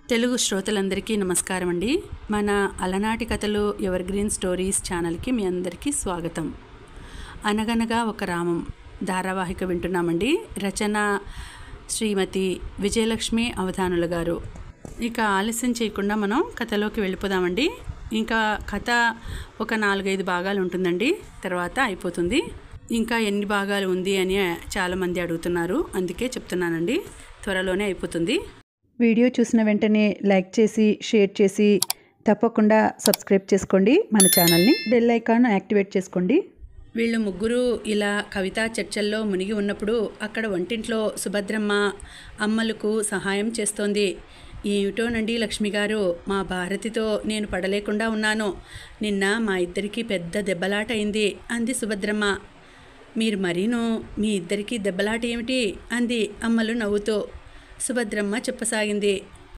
తెలుగు శ్రోతలందరికీ నమస్కారం అండి మన అలనాటి కథలు ఎవర్ గ్రీన్ స్టోరీస్ ఛానల్కి మీ అందరికీ స్వాగతం అనగనగా ఒక రామం ధారావాహిక వింటున్నామండి రచన శ్రీమతి విజయలక్ష్మి అవధానుల గారు ఇక ఆలస్యం చేయకుండా మనం కథలోకి వెళ్ళిపోదామండి ఇంకా కథ ఒక నాలుగైదు భాగాలు ఉంటుందండి తర్వాత అయిపోతుంది ఇంకా ఎన్ని భాగాలు ఉంది అని చాలామంది అడుగుతున్నారు అందుకే చెప్తున్నానండి త్వరలోనే అయిపోతుంది వీడియో చూసిన వెంటనే లైక్ చేసి షేర్ చేసి తప్పకుండా సబ్స్క్రైబ్ చేసుకోండి మన ఛానల్ని బెల్ ఐకాన్ యాక్టివేట్ చేసుకోండి వీళ్ళు ముగ్గురు ఇలా కవితా చర్చల్లో మునిగి ఉన్నప్పుడు అక్కడ వంటింట్లో సుభద్రమ్మ అమ్మలకు సహాయం చేస్తోంది ఏమిటోనండి లక్ష్మి గారు మా భారతితో నేను పడలేకుండా ఉన్నాను నిన్న మా ఇద్దరికి పెద్ద దెబ్బలాట అయింది అంది సుభద్రమ్మ మీరు మరీను మీ ఇద్దరికి దెబ్బలాట ఏమిటి అంది అమ్మలు నవ్వుతూ సుభద్రమ్మ చెప్పసాగింది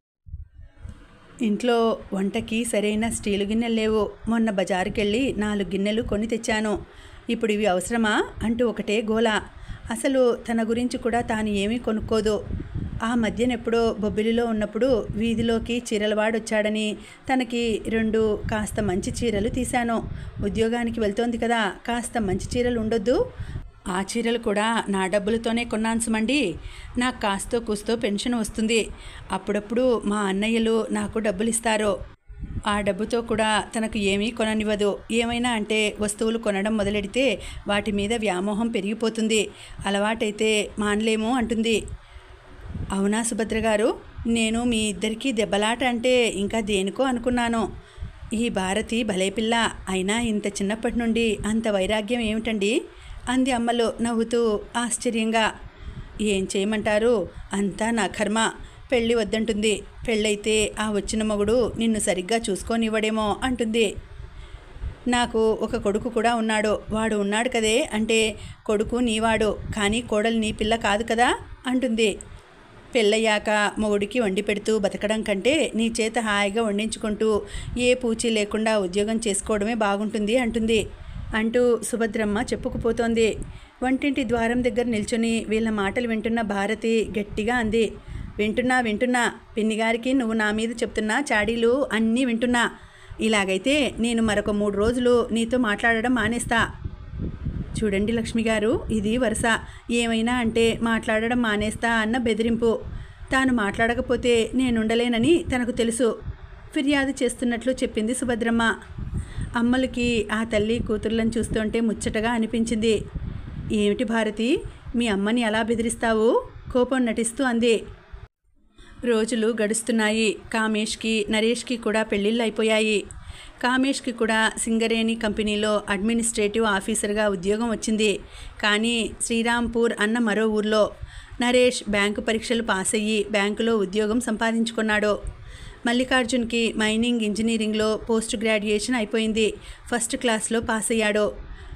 ఇంట్లో వంటకి సరైన స్టీలు గిన్నెలు లేవు మొన్న బజారుకెళ్ళి నాలుగు గిన్నెలు కొని తెచ్చాను ఇప్పుడు ఇవి అవసరమా అంటూ ఒకటే గోల అసలు తన గురించి కూడా తాను ఏమీ కొనుక్కోదు ఆ మధ్యనెప్పుడో బొబ్బిలిలో ఉన్నప్పుడు వీధిలోకి చీరలవాడు వచ్చాడని తనకి రెండు కాస్త మంచి చీరలు తీశాను ఉద్యోగానికి వెళ్తోంది కదా కాస్త మంచి చీరలు ఉండొద్దు ఆ చీరలు కూడా నా డబ్బులతోనే కొన్నాను సుమండి నాకు కాస్తో కూస్తో పెన్షన్ వస్తుంది అప్పుడప్పుడు మా అన్నయ్యలు నాకు డబ్బులు ఇస్తారు ఆ డబ్బుతో కూడా తనకు ఏమీ కొననివ్వదు ఏమైనా అంటే వస్తువులు కొనడం మొదలెడితే వాటి మీద వ్యామోహం పెరిగిపోతుంది అలవాటైతే మానలేము అంటుంది అవునా సుభద్ర గారు నేను మీ ఇద్దరికీ దెబ్బలాట అంటే ఇంకా దేనికో అనుకున్నాను ఈ భారతి భలే పిల్ల అయినా ఇంత చిన్నప్పటి నుండి అంత వైరాగ్యం ఏమిటండి అంది అమ్మలు నవ్వుతూ ఆశ్చర్యంగా ఏం చేయమంటారు అంతా నా కర్మ పెళ్ళి వద్దంటుంది పెళ్ళైతే ఆ వచ్చిన మగుడు నిన్ను సరిగ్గా చూసుకోనివ్వడేమో అంటుంది నాకు ఒక కొడుకు కూడా ఉన్నాడు వాడు ఉన్నాడు కదే అంటే కొడుకు నీవాడు కానీ కోడలు నీ పిల్ల కాదు కదా అంటుంది పెళ్ళయ్యాక మొగుడికి వండి పెడుతూ బతకడం కంటే నీ చేత హాయిగా వండించుకుంటూ ఏ పూచి లేకుండా ఉద్యోగం చేసుకోవడమే బాగుంటుంది అంటుంది అంటూ సుభద్రమ్మ చెప్పుకుపోతోంది వంటింటి ద్వారం దగ్గర నిల్చుని వీళ్ళ మాటలు వింటున్న భారతి గట్టిగా అంది వింటున్నా వింటున్నా పిన్నిగారికి నువ్వు నా మీద చెప్తున్న చాడీలు అన్నీ వింటున్నా ఇలాగైతే నేను మరొక మూడు రోజులు నీతో మాట్లాడడం మానేస్తా చూడండి లక్ష్మి గారు ఇది వరుస ఏమైనా అంటే మాట్లాడడం మానేస్తా అన్న బెదిరింపు తాను మాట్లాడకపోతే నేనుండలేనని తనకు తెలుసు ఫిర్యాదు చేస్తున్నట్లు చెప్పింది సుభద్రమ్మ అమ్మలకి ఆ తల్లి కూతుర్లను చూస్తుంటే ముచ్చటగా అనిపించింది ఏమిటి భారతి మీ అమ్మని ఎలా బెదిరిస్తావు కోపం నటిస్తూ అంది రోజులు గడుస్తున్నాయి కామేష్కి నరేష్కి కూడా పెళ్ళిళ్ళు అయిపోయాయి కామేష్కి కూడా సింగరేణి కంపెనీలో అడ్మినిస్ట్రేటివ్ ఆఫీసర్గా ఉద్యోగం వచ్చింది కానీ శ్రీరాంపూర్ అన్న మరో ఊర్లో నరేష్ బ్యాంకు పరీక్షలు పాస్ అయ్యి బ్యాంకులో ఉద్యోగం సంపాదించుకున్నాడు మల్లికార్జున్కి మైనింగ్ ఇంజనీరింగ్లో పోస్ట్ గ్రాడ్యుయేషన్ అయిపోయింది ఫస్ట్ క్లాస్లో పాస్ అయ్యాడు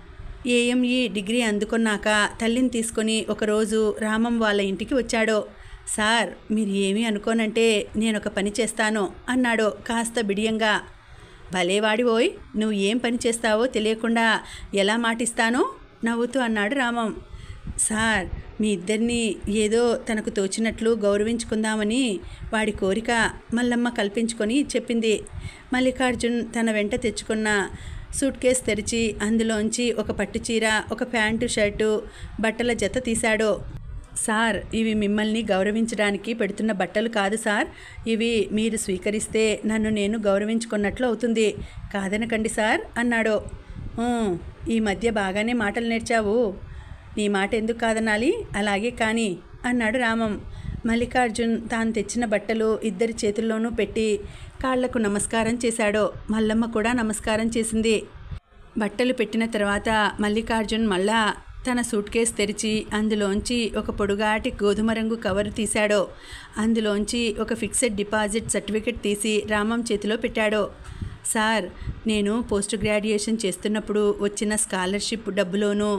ఏఎంఈ డిగ్రీ అందుకున్నాక తల్లిని తీసుకొని ఒకరోజు రామం వాళ్ళ ఇంటికి వచ్చాడు సార్ మీరు ఏమీ అనుకోనంటే నేను ఒక పని చేస్తాను అన్నాడు కాస్త బిడియంగా భలేవాడి ఓయ్ నువ్వు ఏం పని చేస్తావో తెలియకుండా ఎలా మాటిస్తాను నవ్వుతూ అన్నాడు రామం సార్ మీ ఇద్దరిని ఏదో తనకు తోచినట్లు గౌరవించుకుందామని వాడి కోరిక మల్లమ్మ కల్పించుకొని చెప్పింది మల్లికార్జున్ తన వెంట తెచ్చుకున్న సూట్ కేస్ తెరిచి అందులోంచి ఒక పట్టు చీర ఒక ప్యాంటు షర్టు బట్టల జత తీశాడు సార్ ఇవి మిమ్మల్ని గౌరవించడానికి పెడుతున్న బట్టలు కాదు సార్ ఇవి మీరు స్వీకరిస్తే నన్ను నేను గౌరవించుకున్నట్లు అవుతుంది కాదనకండి సార్ అన్నాడు "ఊ, ఈ మధ్య బాగానే మాటలు నేర్చావు నీ మాట ఎందుకు కాదనాలి అలాగే కానీ అన్నాడు రామం మల్లికార్జున్ తాను తెచ్చిన బట్టలు ఇద్దరి చేతుల్లోనూ పెట్టి కాళ్లకు నమస్కారం చేశాడు మల్లమ్మ కూడా నమస్కారం చేసింది బట్టలు పెట్టిన తర్వాత మల్లికార్జున్ మళ్ళా తన సూట్ కేస్ తెరిచి అందులోంచి ఒక పొడుగాటి గోధుమ రంగు కవర్ తీశాడు అందులోంచి ఒక ఫిక్స్డ్ డిపాజిట్ సర్టిఫికెట్ తీసి రామం చేతిలో పెట్టాడు సార్ నేను పోస్ట్ గ్రాడ్యుయేషన్ చేస్తున్నప్పుడు వచ్చిన స్కాలర్షిప్ డబ్బులోనూ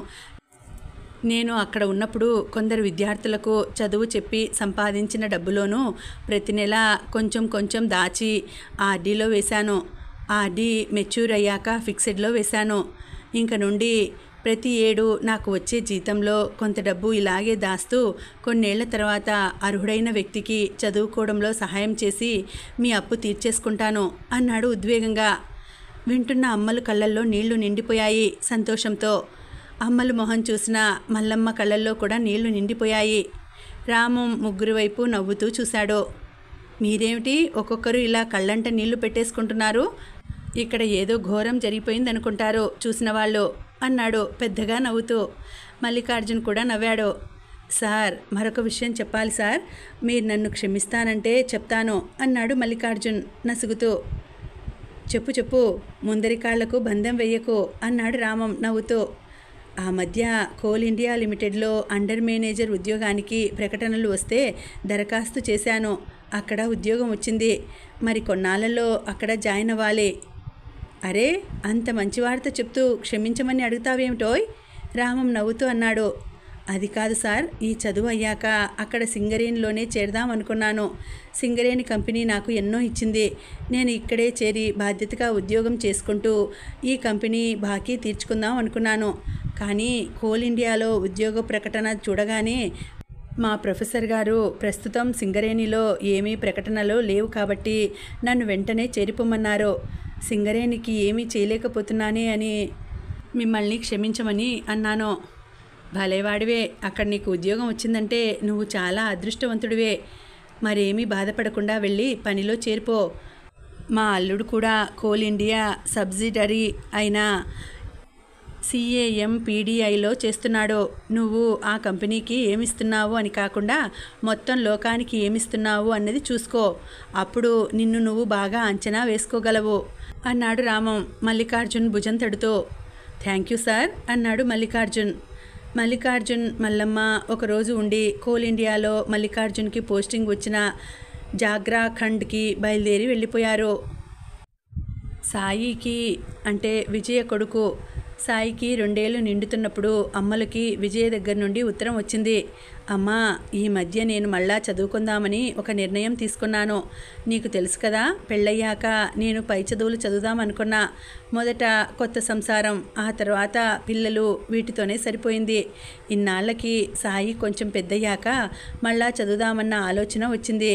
నేను అక్కడ ఉన్నప్పుడు కొందరు విద్యార్థులకు చదువు చెప్పి సంపాదించిన డబ్బులోనూ ప్రతి నెల కొంచెం కొంచెం దాచి ఆర్డీలో వేశాను ఆర్డీ మెచ్యూర్ అయ్యాక ఫిక్స్డ్లో వేశాను ఇంక నుండి ప్రతి ఏడు నాకు వచ్చే జీతంలో కొంత డబ్బు ఇలాగే దాస్తూ కొన్నేళ్ల తర్వాత అర్హుడైన వ్యక్తికి చదువుకోవడంలో సహాయం చేసి మీ అప్పు తీర్చేసుకుంటాను అన్నాడు ఉద్వేగంగా వింటున్న అమ్మలు కళ్ళల్లో నీళ్లు నిండిపోయాయి సంతోషంతో అమ్మలు మొహం చూసిన మల్లమ్మ కళ్ళల్లో కూడా నీళ్లు నిండిపోయాయి రాము ముగ్గురు వైపు నవ్వుతూ చూశాడు మీరేమిటి ఒక్కొక్కరు ఇలా కళ్ళంట నీళ్లు పెట్టేసుకుంటున్నారు ఇక్కడ ఏదో ఘోరం జరిగిపోయింది అనుకుంటారు చూసిన వాళ్ళు అన్నాడు పెద్దగా నవ్వుతూ మల్లికార్జున్ కూడా నవ్వాడు సార్ మరొక విషయం చెప్పాలి సార్ మీరు నన్ను క్షమిస్తానంటే చెప్తాను అన్నాడు మల్లికార్జున్ నసుగుతూ చెప్పు చెప్పు ముందరి కాళ్లకు బంధం వెయ్యకు అన్నాడు రామం నవ్వుతూ ఆ మధ్య కోల్ ఇండియా లిమిటెడ్లో అండర్ మేనేజర్ ఉద్యోగానికి ప్రకటనలు వస్తే దరఖాస్తు చేశాను అక్కడ ఉద్యోగం వచ్చింది మరి కొన్నాళ్ళలో అక్కడ జాయిన్ అవ్వాలి అరే అంత మంచి వార్త చెప్తూ క్షమించమని అడుగుతావేమిటోయ్ రామం నవ్వుతూ అన్నాడు అది కాదు సార్ ఈ చదువు అయ్యాక అక్కడ సింగరేణిలోనే చేరదాం అనుకున్నాను సింగరేణి కంపెనీ నాకు ఎన్నో ఇచ్చింది నేను ఇక్కడే చేరి బాధ్యతగా ఉద్యోగం చేసుకుంటూ ఈ కంపెనీ బాకీ తీర్చుకుందాం అనుకున్నాను కానీ కోల్ ఇండియాలో ఉద్యోగ ప్రకటన చూడగానే మా ప్రొఫెసర్ గారు ప్రస్తుతం సింగరేణిలో ఏమీ ప్రకటనలు లేవు కాబట్టి నన్ను వెంటనే చేరిపోమన్నారు సింగరేణికి ఏమీ చేయలేకపోతున్నానే అని మిమ్మల్ని క్షమించమని అన్నాను భలేవాడివే అక్కడ నీకు ఉద్యోగం వచ్చిందంటే నువ్వు చాలా అదృష్టవంతుడివే మరేమీ బాధపడకుండా వెళ్ళి పనిలో చేరిపో మా అల్లుడు కూడా కోల్ ఇండియా సబ్సిడరీ అయిన సిఏఎం పీడీఐలో చేస్తున్నాడు నువ్వు ఆ కంపెనీకి ఏమిస్తున్నావు అని కాకుండా మొత్తం లోకానికి ఏమిస్తున్నావు అన్నది చూసుకో అప్పుడు నిన్ను నువ్వు బాగా అంచనా వేసుకోగలవు అన్నాడు రామం మల్లికార్జున్ భుజం తడుతూ థ్యాంక్ యూ సార్ అన్నాడు మల్లికార్జున్ మల్లికార్జున్ మల్లమ్మ ఒకరోజు ఉండి కోల్ ఇండియాలో మల్లికార్జున్కి పోస్టింగ్ వచ్చిన జాగ్రా ఖండ్కి బయలుదేరి వెళ్ళిపోయారు సాయికి అంటే విజయ కొడుకు సాయికి రెండేళ్లు నిండుతున్నప్పుడు అమ్మలకి విజయ దగ్గర నుండి ఉత్తరం వచ్చింది అమ్మా ఈ మధ్య నేను మళ్ళా చదువుకుందామని ఒక నిర్ణయం తీసుకున్నాను నీకు తెలుసు కదా పెళ్ళయ్యాక నేను పై చదువులు చదువుదామనుకున్నా మొదట కొత్త సంసారం ఆ తర్వాత పిల్లలు వీటితోనే సరిపోయింది ఇన్నాళ్ళకి సాయి కొంచెం పెద్దయ్యాక మళ్ళా చదువుదామన్న ఆలోచన వచ్చింది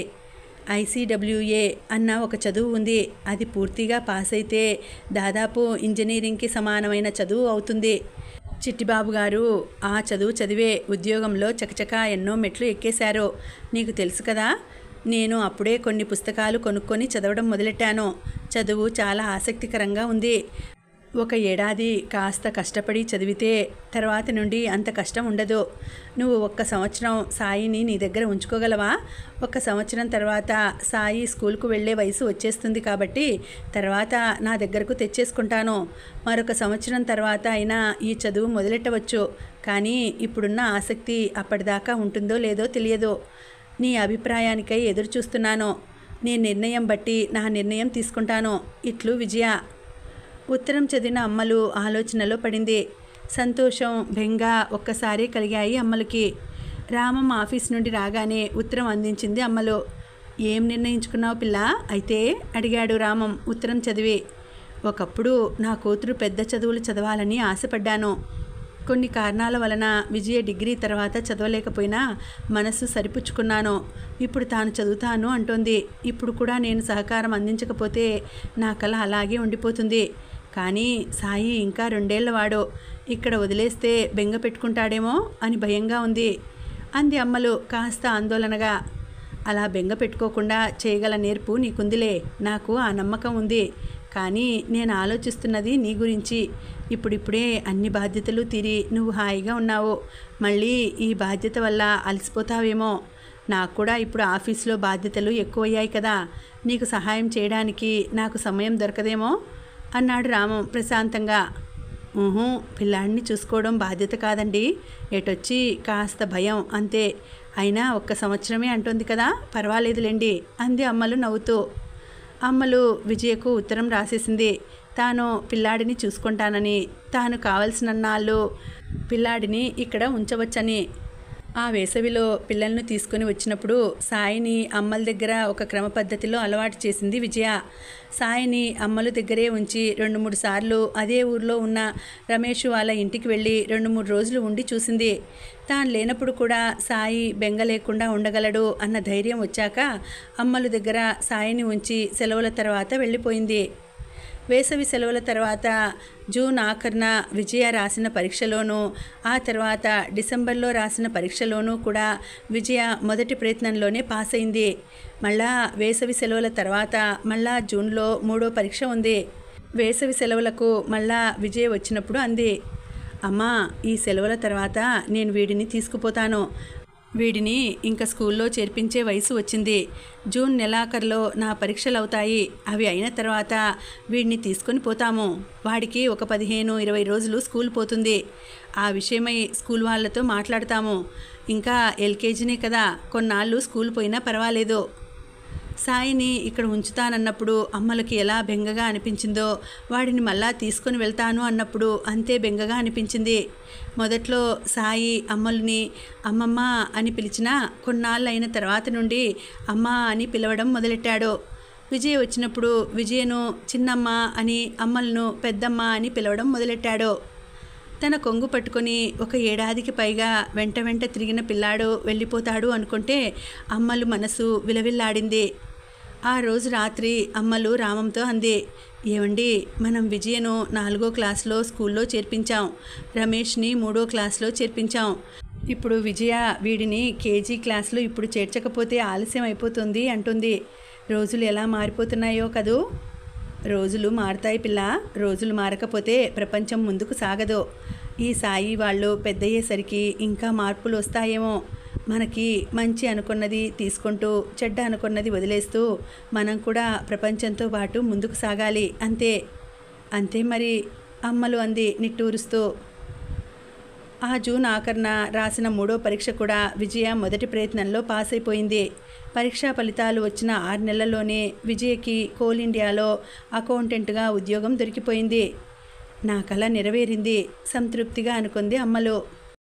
ఐసీడబ్ల్యూఏ అన్న ఒక చదువు ఉంది అది పూర్తిగా పాస్ అయితే దాదాపు ఇంజనీరింగ్కి సమానమైన చదువు అవుతుంది చిట్టిబాబు గారు ఆ చదువు చదివే ఉద్యోగంలో చకచకా ఎన్నో మెట్లు ఎక్కేశారు నీకు తెలుసు కదా నేను అప్పుడే కొన్ని పుస్తకాలు కొనుక్కొని చదవడం మొదలెట్టాను చదువు చాలా ఆసక్తికరంగా ఉంది ఒక ఏడాది కాస్త కష్టపడి చదివితే తర్వాత నుండి అంత కష్టం ఉండదు నువ్వు ఒక్క సంవత్సరం సాయిని నీ దగ్గర ఉంచుకోగలవా ఒక సంవత్సరం తర్వాత సాయి స్కూల్కు వెళ్ళే వయసు వచ్చేస్తుంది కాబట్టి తర్వాత నా దగ్గరకు తెచ్చేసుకుంటాను మరొక సంవత్సరం తర్వాత అయినా ఈ చదువు మొదలెట్టవచ్చు కానీ ఇప్పుడున్న ఆసక్తి అప్పటిదాకా ఉంటుందో లేదో తెలియదు నీ అభిప్రాయానికై ఎదురు చూస్తున్నాను నీ నిర్ణయం బట్టి నా నిర్ణయం తీసుకుంటాను ఇట్లు విజయ ఉత్తరం చదివిన అమ్మలు ఆలోచనలో పడింది సంతోషం బెంగ ఒక్కసారి కలిగాయి అమ్మలకి రామమ్మ ఆఫీస్ నుండి రాగానే ఉత్తరం అందించింది అమ్మలు ఏం నిర్ణయించుకున్నావు పిల్ల అయితే అడిగాడు రామం ఉత్తరం చదివి ఒకప్పుడు నా కూతురు పెద్ద చదువులు చదవాలని ఆశపడ్డాను కొన్ని కారణాల వలన విజయ డిగ్రీ తర్వాత చదవలేకపోయినా మనసు సరిపుచ్చుకున్నాను ఇప్పుడు తాను చదువుతాను అంటోంది ఇప్పుడు కూడా నేను సహకారం అందించకపోతే నా కళ అలాగే ఉండిపోతుంది కానీ సాయి ఇంకా రెండేళ్లవాడు ఇక్కడ వదిలేస్తే బెంగ పెట్టుకుంటాడేమో అని భయంగా ఉంది అంది అమ్మలు కాస్త ఆందోళనగా అలా బెంగ పెట్టుకోకుండా చేయగల నేర్పు నీకుందిలే నాకు ఆ నమ్మకం ఉంది కానీ నేను ఆలోచిస్తున్నది నీ గురించి ఇప్పుడిప్పుడే అన్ని బాధ్యతలు తీరి నువ్వు హాయిగా ఉన్నావు మళ్ళీ ఈ బాధ్యత వల్ల అలసిపోతావేమో నాకు కూడా ఇప్పుడు ఆఫీస్లో బాధ్యతలు ఎక్కువయ్యాయి కదా నీకు సహాయం చేయడానికి నాకు సమయం దొరకదేమో అన్నాడు రామం ప్రశాంతంగా ఊహు పిల్లాడిని చూసుకోవడం బాధ్యత కాదండి ఎటొచ్చి కాస్త భయం అంతే అయినా ఒక్క సంవత్సరమే అంటుంది కదా పర్వాలేదులేండి అంది అమ్మలు నవ్వుతూ అమ్మలు విజయకు ఉత్తరం రాసేసింది తాను పిల్లాడిని చూసుకుంటానని తాను కావలసిన నాళ్ళు పిల్లాడిని ఇక్కడ ఉంచవచ్చని ఆ వేసవిలో పిల్లలను తీసుకొని వచ్చినప్పుడు సాయిని అమ్మల దగ్గర ఒక క్రమ పద్ధతిలో అలవాటు చేసింది విజయ సాయిని అమ్మల దగ్గరే ఉంచి రెండు మూడు సార్లు అదే ఊర్లో ఉన్న రమేష్ వాళ్ళ ఇంటికి వెళ్ళి రెండు మూడు రోజులు ఉండి చూసింది తాను లేనప్పుడు కూడా సాయి బెంగ లేకుండా ఉండగలడు అన్న ధైర్యం వచ్చాక అమ్మల దగ్గర సాయిని ఉంచి సెలవుల తర్వాత వెళ్ళిపోయింది వేసవి సెలవుల తర్వాత జూన్ ఆఖరున విజయ రాసిన పరీక్షలోనూ ఆ తర్వాత డిసెంబర్లో రాసిన పరీక్షలోనూ కూడా విజయ మొదటి ప్రయత్నంలోనే పాస్ అయింది మళ్ళా వేసవి సెలవుల తర్వాత మళ్ళా జూన్లో మూడో పరీక్ష ఉంది వేసవి సెలవులకు మళ్ళా విజయ వచ్చినప్పుడు అంది అమ్మా ఈ సెలవుల తర్వాత నేను వీడిని తీసుకుపోతాను వీడిని ఇంకా స్కూల్లో చేర్పించే వయసు వచ్చింది జూన్ నెలాఖరులో నా పరీక్షలు అవుతాయి అవి అయిన తర్వాత వీడిని తీసుకొని పోతాము వాడికి ఒక పదిహేను ఇరవై రోజులు స్కూల్ పోతుంది ఆ విషయమై స్కూల్ వాళ్ళతో మాట్లాడతాము ఇంకా ఎల్కేజీనే కదా కొన్నాళ్ళు స్కూల్ పోయినా పర్వాలేదు సాయిని ఇక్కడ ఉంచుతానన్నప్పుడు అమ్మలకి ఎలా బెంగగా అనిపించిందో వాడిని మళ్ళా తీసుకొని వెళ్తాను అన్నప్పుడు అంతే బెంగగా అనిపించింది మొదట్లో సాయి అమ్మల్ని అమ్మమ్మ అని పిలిచినా కొన్నాళ్ళు అయిన తర్వాత నుండి అమ్మ అని పిలవడం మొదలెట్టాడు విజయ్ వచ్చినప్పుడు విజయను చిన్నమ్మ అని అమ్మలను పెద్దమ్మ అని పిలవడం మొదలెట్టాడు తన కొంగు పట్టుకొని ఒక ఏడాదికి పైగా వెంట వెంట తిరిగిన పిల్లాడు వెళ్ళిపోతాడు అనుకుంటే అమ్మలు మనసు విలవిల్లాడింది ఆ రోజు రాత్రి అమ్మలు రామంతో అంది ఏమండి మనం విజయను నాలుగో క్లాస్లో స్కూల్లో చేర్పించాం రమేష్ని మూడో క్లాస్లో చేర్పించాం ఇప్పుడు విజయ వీడిని కేజీ క్లాస్లో ఇప్పుడు చేర్చకపోతే ఆలస్యం అయిపోతుంది అంటుంది రోజులు ఎలా మారిపోతున్నాయో కదూ రోజులు మారుతాయి పిల్ల రోజులు మారకపోతే ప్రపంచం ముందుకు సాగదు ఈ సాయి వాళ్ళు పెద్దయ్యేసరికి ఇంకా మార్పులు వస్తాయేమో మనకి మంచి అనుకున్నది తీసుకుంటూ చెడ్డ అనుకున్నది వదిలేస్తూ మనం కూడా ప్రపంచంతో పాటు ముందుకు సాగాలి అంతే అంతే మరి అమ్మలు అంది నిట్టూరుస్తూ ఆ జూన్ ఆఖరణ రాసిన మూడో పరీక్ష కూడా విజయ మొదటి ప్రయత్నంలో పాస్ అయిపోయింది పరీక్షా ఫలితాలు వచ్చిన ఆరు నెలల్లోనే విజయకి కోల్ ఇండియాలో అకౌంటెంట్గా ఉద్యోగం దొరికిపోయింది నా కళ నెరవేరింది సంతృప్తిగా అనుకుంది అమ్మలో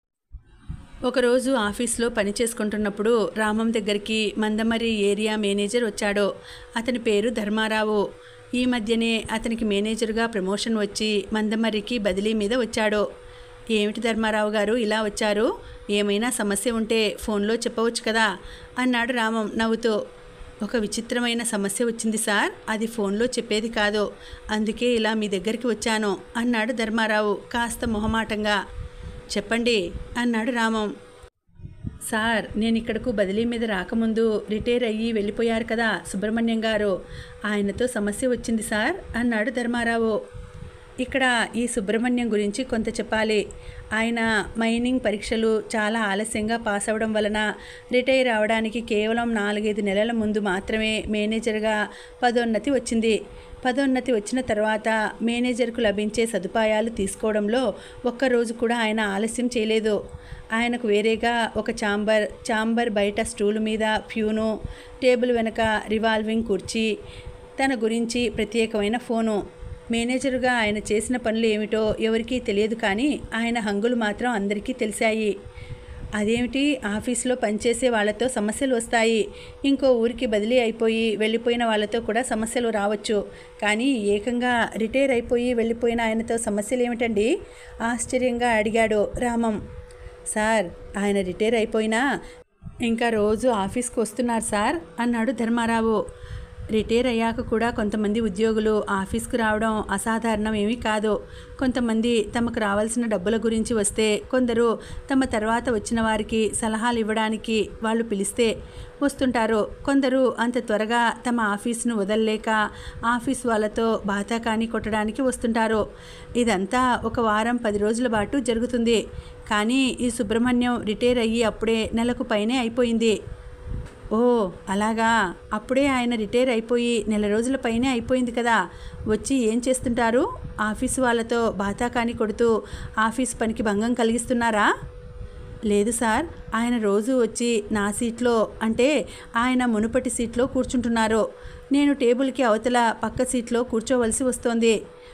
ఒకరోజు ఆఫీస్లో పని చేసుకుంటున్నప్పుడు రామం దగ్గరికి మందమరి ఏరియా మేనేజర్ వచ్చాడు అతని పేరు ధర్మారావు ఈ మధ్యనే అతనికి మేనేజర్గా ప్రమోషన్ వచ్చి మందమరికి బదిలీ మీద వచ్చాడు ఏమిటి ధర్మారావు గారు ఇలా వచ్చారు ఏమైనా సమస్య ఉంటే ఫోన్లో చెప్పవచ్చు కదా అన్నాడు రామం నవ్వుతూ ఒక విచిత్రమైన సమస్య వచ్చింది సార్ అది ఫోన్లో చెప్పేది కాదు అందుకే ఇలా మీ దగ్గరికి వచ్చాను అన్నాడు ధర్మారావు కాస్త మొహమాటంగా చెప్పండి అన్నాడు రామం సార్ నేను ఇక్కడకు బదిలీ మీద రాకముందు రిటైర్ అయ్యి వెళ్ళిపోయారు కదా సుబ్రహ్మణ్యం గారు ఆయనతో సమస్య వచ్చింది సార్ అన్నాడు ధర్మారావు ఇక్కడ ఈ సుబ్రహ్మణ్యం గురించి కొంత చెప్పాలి ఆయన మైనింగ్ పరీక్షలు చాలా ఆలస్యంగా పాస్ అవ్వడం వలన రిటైర్ అవడానికి కేవలం నాలుగైదు నెలల ముందు మాత్రమే మేనేజర్గా పదోన్నతి వచ్చింది పదోన్నతి వచ్చిన తర్వాత మేనేజర్కు లభించే సదుపాయాలు తీసుకోవడంలో ఒక్కరోజు కూడా ఆయన ఆలస్యం చేయలేదు ఆయనకు వేరేగా ఒక చాంబర్ చాంబర్ బయట స్టూల్ మీద ఫ్యూను టేబుల్ వెనక రివాల్వింగ్ కుర్చీ తన గురించి ప్రత్యేకమైన ఫోను మేనేజరుగా ఆయన చేసిన పనులు ఏమిటో ఎవరికీ తెలియదు కానీ ఆయన హంగులు మాత్రం అందరికీ తెలిసాయి అదేమిటి ఆఫీస్లో పనిచేసే వాళ్ళతో సమస్యలు వస్తాయి ఇంకో ఊరికి బదిలీ అయిపోయి వెళ్ళిపోయిన వాళ్ళతో కూడా సమస్యలు రావచ్చు కానీ ఏకంగా రిటైర్ అయిపోయి వెళ్ళిపోయిన ఆయనతో సమస్యలు ఏమిటండి ఆశ్చర్యంగా అడిగాడు రామం సార్ ఆయన రిటైర్ అయిపోయినా ఇంకా రోజు ఆఫీస్కి వస్తున్నారు సార్ అన్నాడు ధర్మారావు రిటైర్ అయ్యాక కూడా కొంతమంది ఉద్యోగులు ఆఫీస్కు రావడం అసాధారణం ఏమీ కాదు కొంతమంది తమకు రావాల్సిన డబ్బుల గురించి వస్తే కొందరు తమ తర్వాత వచ్చిన వారికి సలహాలు ఇవ్వడానికి వాళ్ళు పిలిస్తే వస్తుంటారు కొందరు అంత త్వరగా తమ ఆఫీసును వదలలేక ఆఫీస్ వాళ్ళతో బాతాకాని కొట్టడానికి వస్తుంటారు ఇదంతా ఒక వారం పది రోజుల పాటు జరుగుతుంది కానీ ఈ సుబ్రహ్మణ్యం రిటైర్ అయ్యి అప్పుడే నెలకు పైనే అయిపోయింది ఓ అలాగా అప్పుడే ఆయన రిటైర్ అయిపోయి నెల రోజుల పైనే అయిపోయింది కదా వచ్చి ఏం చేస్తుంటారు ఆఫీసు వాళ్ళతో బాతాకాని కొడుతూ ఆఫీస్ పనికి భంగం కలిగిస్తున్నారా లేదు సార్ ఆయన రోజు వచ్చి నా సీట్లో అంటే ఆయన మునుపటి సీట్లో కూర్చుంటున్నారు నేను టేబుల్కి అవతల పక్క సీట్లో కూర్చోవలసి వస్తోంది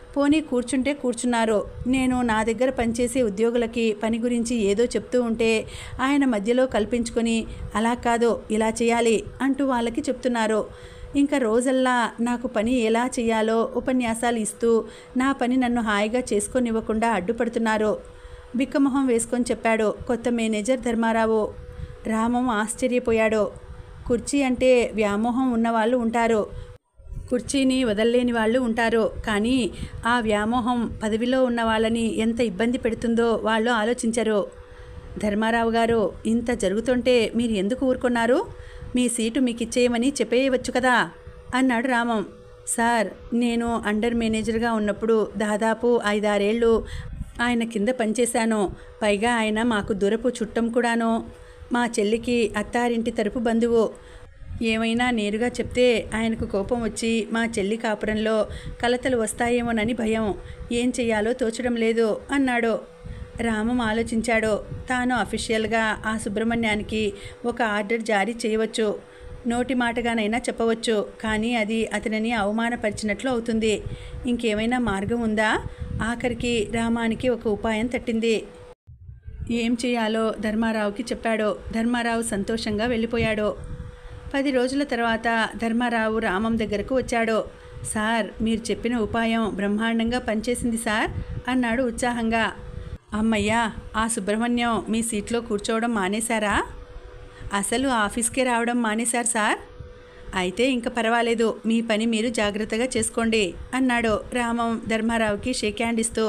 పోనీ కూర్చుంటే కూర్చున్నారు నేను నా దగ్గర పనిచేసే ఉద్యోగులకి పని గురించి ఏదో చెప్తూ ఉంటే ఆయన మధ్యలో కల్పించుకొని అలా కాదు ఇలా చేయాలి అంటూ వాళ్ళకి చెప్తున్నారు ఇంకా రోజల్లా నాకు పని ఎలా చేయాలో ఉపన్యాసాలు ఇస్తూ నా పని నన్ను హాయిగా చేసుకొనివ్వకుండా అడ్డుపడుతున్నారు బిక్కమొహం వేసుకొని చెప్పాడు కొత్త మేనేజర్ ధర్మారావు రామం ఆశ్చర్యపోయాడు కుర్చీ అంటే వ్యామోహం ఉన్నవాళ్ళు ఉంటారు కుర్చీని వదల్లేని వాళ్ళు ఉంటారు కానీ ఆ వ్యామోహం పదవిలో ఉన్న వాళ్ళని ఎంత ఇబ్బంది పెడుతుందో వాళ్ళు ఆలోచించరు ధర్మారావు గారు ఇంత జరుగుతుంటే మీరు ఎందుకు ఊరుకున్నారు మీ సీటు మీకు ఇచ్చేయమని చెప్పేయవచ్చు కదా అన్నాడు రామం సార్ నేను అండర్ మేనేజర్గా ఉన్నప్పుడు దాదాపు ఐదారేళ్ళు ఆయన కింద పనిచేశాను పైగా ఆయన మాకు దూరపు చుట్టం కూడాను మా చెల్లికి అత్తారింటి తరపు బంధువు ఏమైనా నేరుగా చెప్తే ఆయనకు కోపం వచ్చి మా చెల్లి కాపురంలో కలతలు వస్తాయేమోనని భయం ఏం చెయ్యాలో తోచడం లేదు అన్నాడు రామం ఆలోచించాడు తాను అఫీషియల్గా ఆ సుబ్రహ్మణ్యానికి ఒక ఆర్డర్ జారీ చేయవచ్చు నోటి మాటగానైనా చెప్పవచ్చు కానీ అది అతనిని అవమానపరిచినట్లు అవుతుంది ఇంకేమైనా మార్గం ఉందా ఆఖరికి రామానికి ఒక ఉపాయం తట్టింది ఏం చేయాలో ధర్మారావుకి చెప్పాడు ధర్మారావు సంతోషంగా వెళ్ళిపోయాడు పది రోజుల తర్వాత ధర్మారావు రామం దగ్గరకు వచ్చాడు సార్ మీరు చెప్పిన ఉపాయం బ్రహ్మాండంగా పనిచేసింది సార్ అన్నాడు ఉత్సాహంగా అమ్మయ్యా ఆ సుబ్రహ్మణ్యం మీ సీట్లో కూర్చోవడం మానేశారా అసలు ఆఫీస్కే రావడం మానేశారు సార్ అయితే ఇంక పర్వాలేదు మీ పని మీరు జాగ్రత్తగా చేసుకోండి అన్నాడు రామం ధర్మారావుకి షేక్ హ్యాండ్ ఇస్తూ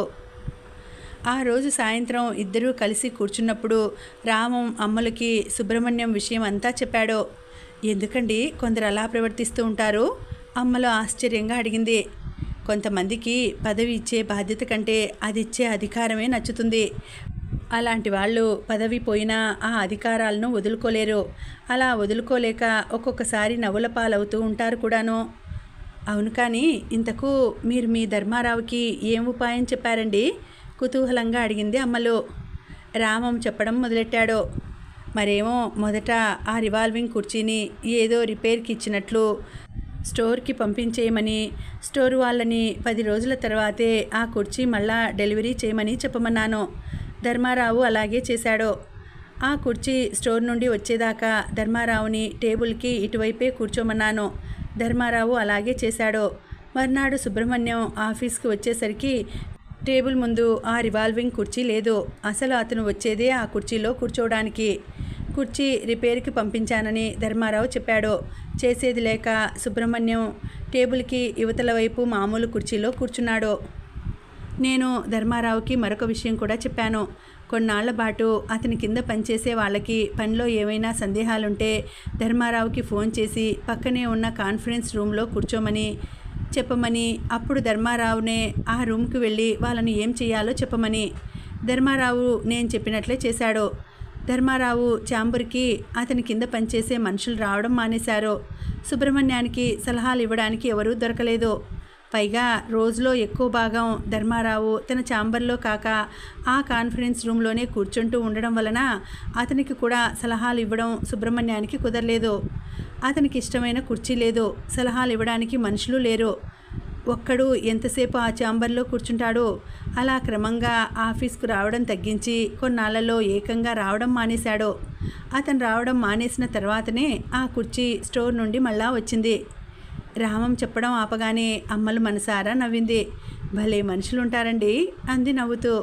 ఆ రోజు సాయంత్రం ఇద్దరూ కలిసి కూర్చున్నప్పుడు రామం అమ్మలకి సుబ్రహ్మణ్యం విషయం అంతా చెప్పాడు ఎందుకండి కొందరు అలా ప్రవర్తిస్తూ ఉంటారు అమ్మలో ఆశ్చర్యంగా అడిగింది కొంతమందికి పదవి ఇచ్చే బాధ్యత కంటే అది ఇచ్చే అధికారమే నచ్చుతుంది అలాంటి వాళ్ళు పదవి పోయినా ఆ అధికారాలను వదులుకోలేరు అలా వదులుకోలేక ఒక్కొక్కసారి నవ్వుల పాలవుతూ ఉంటారు కూడాను అవును కానీ ఇంతకు మీరు మీ ధర్మారావుకి ఏం ఉపాయం చెప్పారండి కుతూహలంగా అడిగింది అమ్మలు రామం చెప్పడం మొదలెట్టాడు మరేమో మొదట ఆ రివాల్వింగ్ కుర్చీని ఏదో రిపేర్కి ఇచ్చినట్లు స్టోర్కి పంపించేయమని స్టోర్ వాళ్ళని పది రోజుల తర్వాతే ఆ కుర్చీ మళ్ళా డెలివరీ చేయమని చెప్పమన్నాను ధర్మారావు అలాగే చేశాడు ఆ కుర్చీ స్టోర్ నుండి వచ్చేదాకా ధర్మారావుని టేబుల్కి ఇటువైపే కూర్చోమన్నాను ధర్మారావు అలాగే చేశాడు మర్నాడు సుబ్రహ్మణ్యం ఆఫీస్కి వచ్చేసరికి టేబుల్ ముందు ఆ రివాల్వింగ్ కుర్చీ లేదు అసలు అతను వచ్చేదే ఆ కుర్చీలో కూర్చోవడానికి కుర్చీ రిపేర్కి పంపించానని ధర్మారావు చెప్పాడు చేసేది లేక సుబ్రహ్మణ్యం టేబుల్కి యువతల వైపు మామూలు కుర్చీలో కూర్చున్నాడు నేను ధర్మారావుకి మరొక విషయం కూడా చెప్పాను కొన్నాళ్ల పాటు అతని కింద పనిచేసే వాళ్ళకి పనిలో ఏమైనా సందేహాలుంటే ధర్మారావుకి ఫోన్ చేసి పక్కనే ఉన్న కాన్ఫరెన్స్ రూమ్లో కూర్చోమని చెప్పమని అప్పుడు ధర్మారావునే ఆ రూమ్కి వెళ్ళి వాళ్ళని ఏం చేయాలో చెప్పమని ధర్మారావు నేను చెప్పినట్లే చేశాడు ధర్మారావు చాంబర్కి అతని కింద పనిచేసే మనుషులు రావడం మానేశారు సుబ్రహ్మణ్యానికి సలహాలు ఇవ్వడానికి ఎవరూ దొరకలేదు పైగా రోజులో ఎక్కువ భాగం ధర్మారావు తన ఛాంబర్లో కాక ఆ కాన్ఫరెన్స్ రూమ్లోనే కూర్చుంటూ ఉండడం వలన అతనికి కూడా సలహాలు ఇవ్వడం సుబ్రహ్మణ్యానికి కుదరలేదు అతనికి ఇష్టమైన కుర్చీ లేదు సలహాలు ఇవ్వడానికి మనుషులు లేరు ఒక్కడు ఎంతసేపు ఆ ఛాంబర్లో కూర్చుంటాడు అలా క్రమంగా ఆఫీస్కు రావడం తగ్గించి కొన్నాళ్లలో ఏకంగా రావడం మానేశాడు అతను రావడం మానేసిన తర్వాతనే ఆ కుర్చీ స్టోర్ నుండి మళ్ళా వచ్చింది రామం చెప్పడం ఆపగానే అమ్మలు మనసారా నవ్వింది భలే మనుషులుంటారండి అంది నవ్వుతూ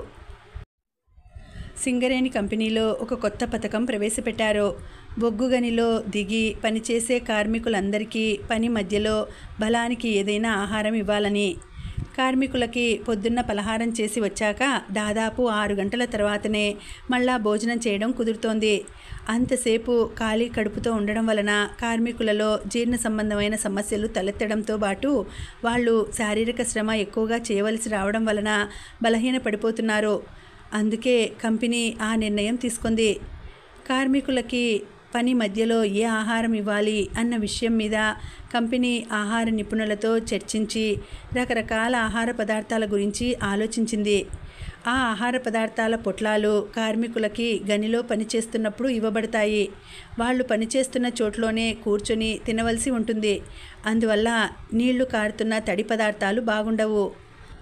సింగరేణి కంపెనీలో ఒక కొత్త పథకం ప్రవేశపెట్టారు బొగ్గు గనిలో దిగి పనిచేసే కార్మికులందరికీ పని మధ్యలో బలానికి ఏదైనా ఆహారం ఇవ్వాలని కార్మికులకి పొద్దున్న పలహారం చేసి వచ్చాక దాదాపు ఆరు గంటల తర్వాతనే మళ్ళా భోజనం చేయడం కుదురుతోంది అంతసేపు ఖాళీ కడుపుతో ఉండడం వలన కార్మికులలో జీర్ణ సంబంధమైన సమస్యలు తలెత్తడంతో పాటు వాళ్ళు శారీరక శ్రమ ఎక్కువగా చేయవలసి రావడం వలన బలహీన పడిపోతున్నారు అందుకే కంపెనీ ఆ నిర్ణయం తీసుకుంది కార్మికులకి పని మధ్యలో ఏ ఆహారం ఇవ్వాలి అన్న విషయం మీద కంపెనీ ఆహార నిపుణులతో చర్చించి రకరకాల ఆహార పదార్థాల గురించి ఆలోచించింది ఆ ఆహార పదార్థాల పొట్లాలు కార్మికులకి గనిలో పనిచేస్తున్నప్పుడు ఇవ్వబడతాయి వాళ్ళు పనిచేస్తున్న చోట్లోనే కూర్చొని తినవలసి ఉంటుంది అందువల్ల నీళ్లు కారుతున్న తడి పదార్థాలు బాగుండవు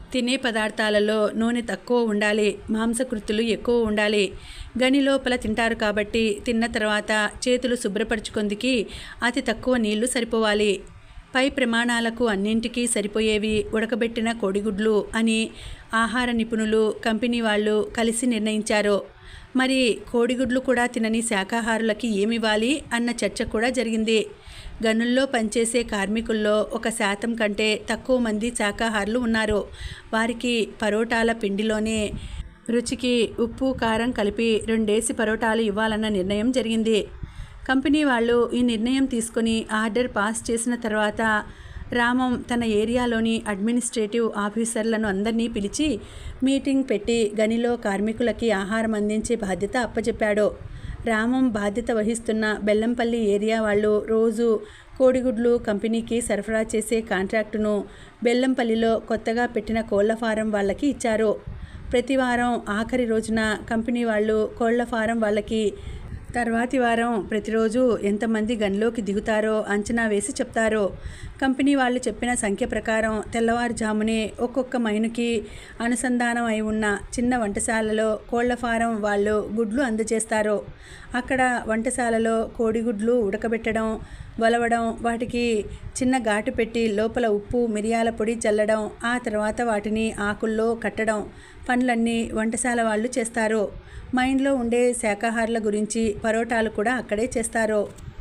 తినే పదార్థాలలో నూనె తక్కువ ఉండాలి మాంసకృతులు ఎక్కువ ఉండాలి గని లోపల తింటారు కాబట్టి తిన్న తర్వాత చేతులు శుభ్రపరచుకుందికి అతి తక్కువ నీళ్లు సరిపోవాలి పై ప్రమాణాలకు అన్నింటికీ సరిపోయేవి ఉడకబెట్టిన కోడిగుడ్లు అని ఆహార నిపుణులు కంపెనీ వాళ్ళు కలిసి నిర్ణయించారు మరి కోడిగుడ్లు కూడా తినని శాకాహారులకి ఏమివ్వాలి అన్న చర్చ కూడా జరిగింది గనుల్లో పనిచేసే కార్మికుల్లో ఒక శాతం కంటే తక్కువ మంది శాకాహారులు ఉన్నారు వారికి పరోటాల పిండిలోనే రుచికి ఉప్పు కారం కలిపి రెండేసి పరోటాలు ఇవ్వాలన్న నిర్ణయం జరిగింది కంపెనీ వాళ్ళు ఈ నిర్ణయం తీసుకొని ఆర్డర్ పాస్ చేసిన తర్వాత రామం తన ఏరియాలోని అడ్మినిస్ట్రేటివ్ ఆఫీసర్లను అందరినీ పిలిచి మీటింగ్ పెట్టి గనిలో కార్మికులకి ఆహారం అందించే బాధ్యత అప్పచెప్పాడు రామం బాధ్యత వహిస్తున్న బెల్లంపల్లి ఏరియా వాళ్ళు రోజు కోడిగుడ్లు కంపెనీకి సరఫరా చేసే కాంట్రాక్టును బెల్లంపల్లిలో కొత్తగా పెట్టిన కోళ్ల ఫారం వాళ్ళకి ఇచ్చారు ప్రతి వారం ఆఖరి రోజున కంపెనీ వాళ్ళు కోళ్ల ఫారం వాళ్ళకి తర్వాతి వారం ప్రతిరోజు ఎంతమంది గన్లోకి దిగుతారో అంచనా వేసి చెప్తారు కంపెనీ వాళ్ళు చెప్పిన సంఖ్య ప్రకారం తెల్లవారుజామునే ఒక్కొక్క మైనుకి అనుసంధానం అయి ఉన్న చిన్న వంటశాలలో కోళ్ల ఫారం వాళ్ళు గుడ్లు అందజేస్తారు అక్కడ వంటశాలలో కోడిగుడ్లు ఉడకబెట్టడం వలవడం వాటికి చిన్న ఘాటు పెట్టి లోపల ఉప్పు మిరియాల పొడి చల్లడం ఆ తర్వాత వాటిని ఆకుల్లో కట్టడం పనులన్నీ వంటశాల వాళ్ళు చేస్తారు మైండ్లో ఉండే శాకాహారుల గురించి పరోటాలు కూడా అక్కడే చేస్తారు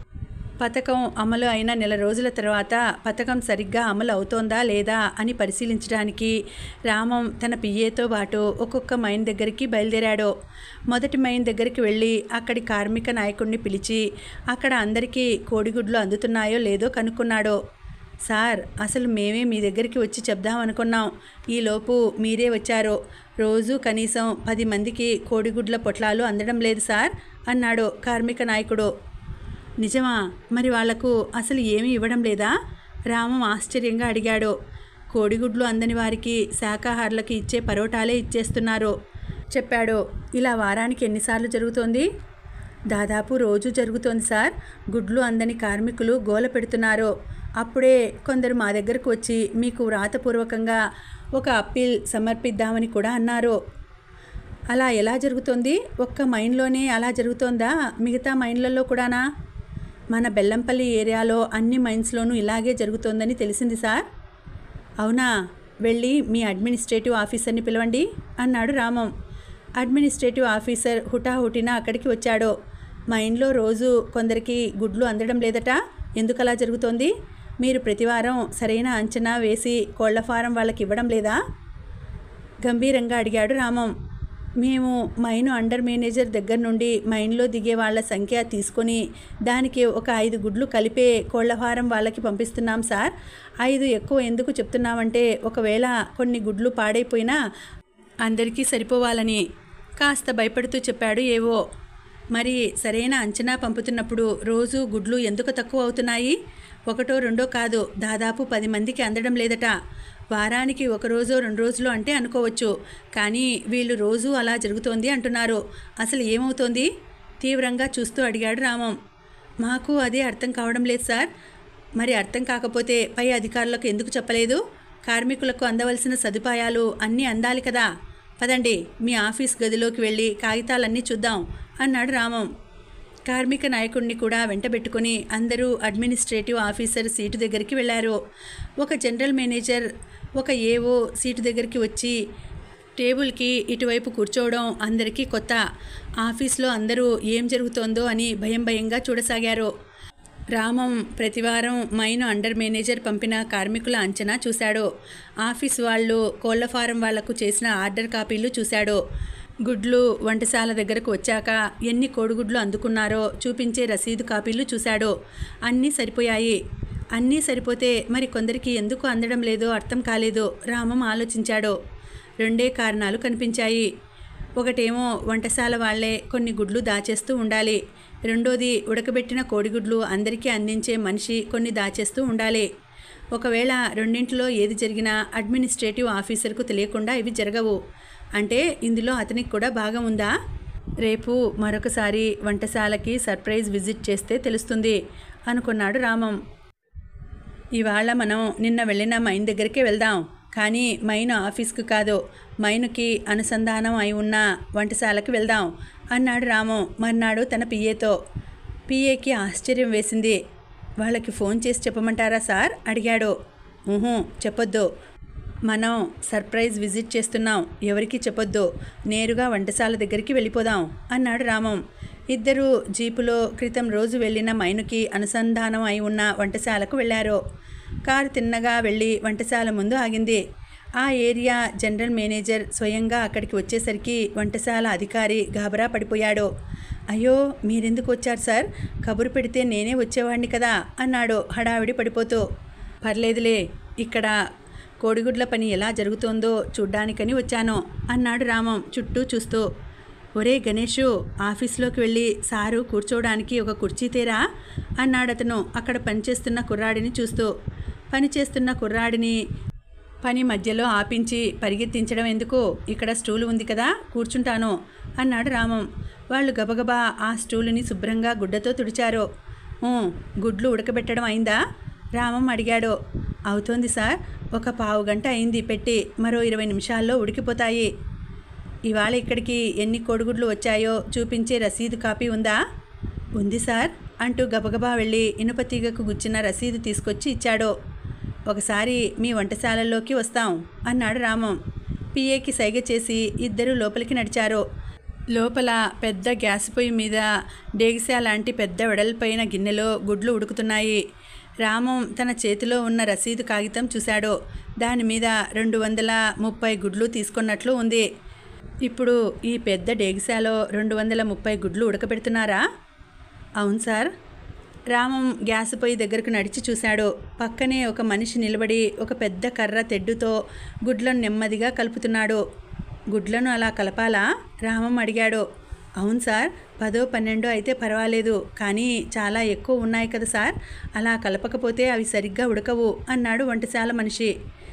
పథకం అమలు అయిన నెల రోజుల తర్వాత పథకం సరిగ్గా అమలు అవుతోందా లేదా అని పరిశీలించడానికి రామం తన పిఏతో పాటు ఒక్కొక్క మైన్ దగ్గరికి బయలుదేరాడు మొదటి మైన్ దగ్గరికి వెళ్ళి అక్కడి కార్మిక నాయకుడిని పిలిచి అక్కడ అందరికీ కోడిగుడ్లు అందుతున్నాయో లేదో కనుక్కున్నాడు సార్ అసలు మేమే మీ దగ్గరికి వచ్చి చెప్దాం అనుకున్నాం ఈలోపు మీరే వచ్చారు రోజు కనీసం పది మందికి కోడిగుడ్ల పొట్లాలు అందడం లేదు సార్ అన్నాడు కార్మిక నాయకుడు నిజమా మరి వాళ్లకు అసలు ఏమీ ఇవ్వడం లేదా రామం ఆశ్చర్యంగా అడిగాడు కోడిగుడ్లు అందని వారికి శాకాహారులకు ఇచ్చే పరోటాలే ఇచ్చేస్తున్నారు చెప్పాడు ఇలా వారానికి ఎన్నిసార్లు జరుగుతోంది దాదాపు రోజు జరుగుతోంది సార్ గుడ్లు అందని కార్మికులు గోల పెడుతున్నారు అప్పుడే కొందరు మా దగ్గరకు వచ్చి మీకు వ్రాతపూర్వకంగా ఒక అప్పీల్ సమర్పిద్దామని కూడా అన్నారు అలా ఎలా జరుగుతోంది ఒక్క మైన్లోనే అలా జరుగుతోందా మిగతా మైన్లలో కూడానా మన బెల్లంపల్లి ఏరియాలో అన్ని మైన్స్లోనూ ఇలాగే జరుగుతోందని తెలిసింది సార్ అవునా వెళ్ళి మీ అడ్మినిస్ట్రేటివ్ ఆఫీసర్ని పిలవండి అన్నాడు రామం అడ్మినిస్ట్రేటివ్ ఆఫీసర్ హుటాహుటిన అక్కడికి వచ్చాడు మైన్లో రోజు కొందరికి గుడ్లు అందడం లేదట ఎందుకలా జరుగుతోంది మీరు ప్రతివారం సరైన అంచనా వేసి కోళ్ల ఫారం వాళ్ళకి ఇవ్వడం లేదా గంభీరంగా అడిగాడు రామం మేము మైను అండర్ మేనేజర్ దగ్గర నుండి మైన్లో దిగే వాళ్ళ సంఖ్య తీసుకొని దానికి ఒక ఐదు గుడ్లు కలిపే కోళ్ల ఫారం వాళ్ళకి పంపిస్తున్నాం సార్ ఐదు ఎక్కువ ఎందుకు చెప్తున్నామంటే ఒకవేళ కొన్ని గుడ్లు పాడైపోయినా అందరికీ సరిపోవాలని కాస్త భయపడుతూ చెప్పాడు ఏవో మరి సరైన అంచనా పంపుతున్నప్పుడు రోజు గుడ్లు ఎందుకు తక్కువ అవుతున్నాయి ఒకటో రెండో కాదు దాదాపు పది మందికి అందడం లేదట వారానికి ఒక రోజు రెండు రోజులు అంటే అనుకోవచ్చు కానీ వీళ్ళు రోజు అలా జరుగుతోంది అంటున్నారు అసలు ఏమవుతోంది తీవ్రంగా చూస్తూ అడిగాడు రామం మాకు అదే అర్థం కావడం లేదు సార్ మరి అర్థం కాకపోతే పై అధికారులకు ఎందుకు చెప్పలేదు కార్మికులకు అందవలసిన సదుపాయాలు అన్నీ అందాలి కదా పదండి మీ ఆఫీస్ గదిలోకి వెళ్ళి కాగితాలన్నీ చూద్దాం అన్నాడు రామం కార్మిక నాయకుడిని కూడా వెంటబెట్టుకుని అందరూ అడ్మినిస్ట్రేటివ్ ఆఫీసర్ సీటు దగ్గరికి వెళ్ళారు ఒక జనరల్ మేనేజర్ ఒక ఏవో సీటు దగ్గరికి వచ్చి టేబుల్కి ఇటువైపు కూర్చోవడం అందరికీ కొత్త ఆఫీస్లో అందరూ ఏం జరుగుతోందో అని భయం భయంగా చూడసాగారు రామం ప్రతివారం మైను అండర్ మేనేజర్ పంపిన కార్మికుల అంచనా చూశాడు ఆఫీస్ వాళ్ళు కోళ్ల ఫారం వాళ్లకు చేసిన ఆర్డర్ కాపీలు చూశాడు గుడ్లు వంటశాల దగ్గరకు వచ్చాక ఎన్ని కోడిగుడ్లు అందుకున్నారో చూపించే రసీదు కాపీలు చూశాడు అన్నీ సరిపోయాయి అన్నీ సరిపోతే మరి కొందరికి ఎందుకు అందడం లేదో అర్థం కాలేదు రామం ఆలోచించాడు రెండే కారణాలు కనిపించాయి ఒకటేమో వంటశాల వాళ్ళే కొన్ని గుడ్లు దాచేస్తూ ఉండాలి రెండోది ఉడకబెట్టిన కోడిగుడ్లు అందరికీ అందించే మనిషి కొన్ని దాచేస్తూ ఉండాలి ఒకవేళ రెండింటిలో ఏది జరిగినా అడ్మినిస్ట్రేటివ్ ఆఫీసర్కు తెలియకుండా ఇవి జరగవు అంటే ఇందులో అతనికి కూడా భాగం ఉందా రేపు మరొకసారి వంటశాలకి సర్ప్రైజ్ విజిట్ చేస్తే తెలుస్తుంది అనుకున్నాడు రామం ఇవాళ మనం నిన్న వెళ్ళిన మైన్ దగ్గరికే వెళ్దాం కానీ మైను ఆఫీస్కు కాదు మైనుకి అనుసంధానం అయి ఉన్న వంటశాలకు వెళ్దాం అన్నాడు రాము మర్నాడు తన పిఏతో పిఏకి ఆశ్చర్యం వేసింది వాళ్ళకి ఫోన్ చేసి చెప్పమంటారా సార్ అడిగాడు ఊహు చెప్పొద్దు మనం సర్ప్రైజ్ విజిట్ చేస్తున్నాం ఎవరికి చెప్పొద్దు నేరుగా వంటశాల దగ్గరికి వెళ్ళిపోదాం అన్నాడు రామం ఇద్దరు జీపులో క్రితం రోజు వెళ్ళిన మైనుకి అనుసంధానం అయి ఉన్న వంటశాలకు వెళ్ళారు కారు తిన్నగా వెళ్ళి వంటశాల ముందు ఆగింది ఆ ఏరియా జనరల్ మేనేజర్ స్వయంగా అక్కడికి వచ్చేసరికి వంటశాల అధికారి గాబరా పడిపోయాడు అయ్యో మీరెందుకు వచ్చారు సార్ కబురు పెడితే నేనే వచ్చేవాడిని కదా అన్నాడు హడావిడి పడిపోతూ పర్లేదులే ఇక్కడ కోడిగుడ్ల పని ఎలా జరుగుతోందో చూడ్డానికని వచ్చాను అన్నాడు రామం చుట్టూ చూస్తూ ఒరే గణేషు ఆఫీస్లోకి వెళ్ళి సారు కూర్చోవడానికి ఒక కుర్చీ తేరా అన్నాడతను అక్కడ పనిచేస్తున్న కుర్రాడిని చూస్తూ పనిచేస్తున్న కుర్రాడిని పని మధ్యలో ఆపించి పరిగెత్తించడం ఎందుకు ఇక్కడ స్టూలు ఉంది కదా కూర్చుంటాను అన్నాడు రామం వాళ్ళు గబగబా ఆ స్టూలుని శుభ్రంగా గుడ్డతో తుడిచారు "ఊ, గుడ్లు ఉడకబెట్టడం అయిందా రామం అడిగాడు అవుతోంది సార్ ఒక పావు గంట అయింది పెట్టి మరో ఇరవై నిమిషాల్లో ఉడికిపోతాయి ఇవాళ ఇక్కడికి ఎన్ని కోడిగుడ్లు వచ్చాయో చూపించే రసీదు కాపీ ఉందా ఉంది సార్ అంటూ గబగబా వెళ్ళి ఇనుప తీగకు గుచ్చిన రసీదు తీసుకొచ్చి ఇచ్చాడు ఒకసారి మీ వంటశాలలోకి వస్తాం అన్నాడు రామం పిఏకి సైగ చేసి ఇద్దరు లోపలికి నడిచారు లోపల పెద్ద గ్యాస్ పొయ్యి మీద డేగిసా లాంటి పెద్ద వెడల్పైన గిన్నెలో గుడ్లు ఉడుకుతున్నాయి రామం తన చేతిలో ఉన్న రసీదు కాగితం చూశాడు దాని మీద రెండు వందల ముప్పై గుడ్లు తీసుకున్నట్లు ఉంది ఇప్పుడు ఈ పెద్ద డేగిసాలో రెండు వందల ముప్పై గుడ్లు ఉడకబెడుతున్నారా అవును సార్ రామం గ్యాస్ పొయ్యి దగ్గరకు నడిచి చూశాడు పక్కనే ఒక మనిషి నిలబడి ఒక పెద్ద కర్ర తెడ్డుతో గుడ్లను నెమ్మదిగా కలుపుతున్నాడు గుడ్లను అలా కలపాలా రామం అడిగాడు అవును సార్ పదో పన్నెండో అయితే పర్వాలేదు కానీ చాలా ఎక్కువ ఉన్నాయి కదా సార్ అలా కలపకపోతే అవి సరిగ్గా ఉడకవు అన్నాడు వంటశాల మనిషి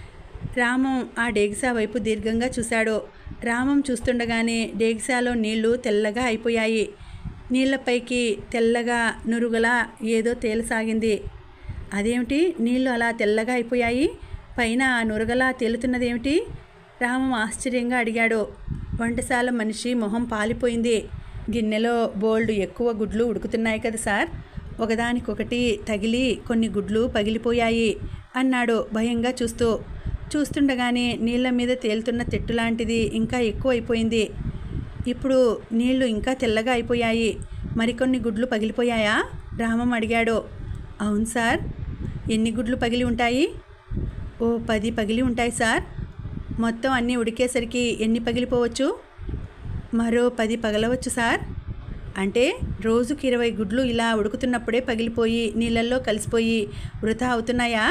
రామం ఆ డేగిసా వైపు దీర్ఘంగా చూశాడు రామం చూస్తుండగానే డేగిసాలో నీళ్లు తెల్లగా అయిపోయాయి నీళ్లపైకి తెల్లగా నురుగలా ఏదో తేలసాగింది అదేమిటి నీళ్లు అలా తెల్లగా అయిపోయాయి పైన ఆ నురగలా తేలుతున్నదేమిటి రామం ఆశ్చర్యంగా అడిగాడు వంటశాల మనిషి మొహం పాలిపోయింది గిన్నెలో బోల్డ్ ఎక్కువ గుడ్లు ఉడుకుతున్నాయి కదా సార్ ఒకదానికొకటి తగిలి కొన్ని గుడ్లు పగిలిపోయాయి అన్నాడు భయంగా చూస్తూ చూస్తుండగానే నీళ్ళ మీద తేలుతున్న తెట్టు లాంటిది ఇంకా ఎక్కువ అయిపోయింది ఇప్పుడు నీళ్లు ఇంకా తెల్లగా అయిపోయాయి మరికొన్ని గుడ్లు పగిలిపోయాయా రామం అడిగాడు అవును సార్ ఎన్ని గుడ్లు పగిలి ఉంటాయి ఓ పది పగిలి ఉంటాయి సార్ మొత్తం అన్నీ ఉడికేసరికి ఎన్ని పగిలిపోవచ్చు మరో పది పగలవచ్చు సార్ అంటే రోజుకి ఇరవై గుడ్లు ఇలా ఉడుకుతున్నప్పుడే పగిలిపోయి నీళ్ళల్లో కలిసిపోయి వృధా అవుతున్నాయా